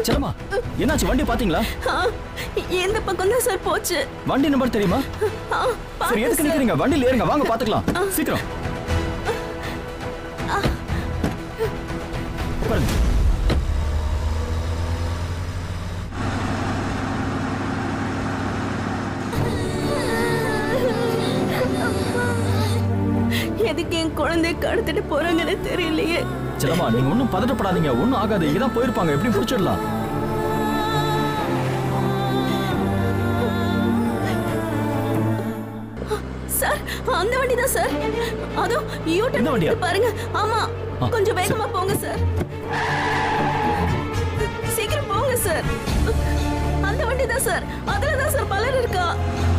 செல்லம்மா என்னாச்சு வண்டி பாத்தீங்களா ஆ, இந்த பக்கம் தான் சார் போச்சு வண்டி நம்பர் தெரியுமா ஆ, சரி பார்த்தேன் எதுக்கு சார். நிக்கிறீங்க வண்டியில ஏறுங்க வாங்க பாத்துக்கலாம் சீக்கிரம் உட்காருங்க எதுக்கு என் குழந்தைய கடத்திட்டு போறாங்கன்னு தெரியலையே செல்லம்மா நீங்க ஒன்றும் பதட்டப்படாதீங்க ஒன்றும் ஆகாது இங்கதான் போயிருப்பாங்க எப்படி பிடிச்சிடலாம் சார் அந்த வண்டி தான் சார் அதோ யூ இந்த வண்டியா? பாருங்க ஆமா ஆ, கொஞ்சம் வேகமா போங்க சார் சீக்கிரம் போங்க சார் அந்த வண்டி தான் சார் அதுல தான் சார் பலர் இருக்கா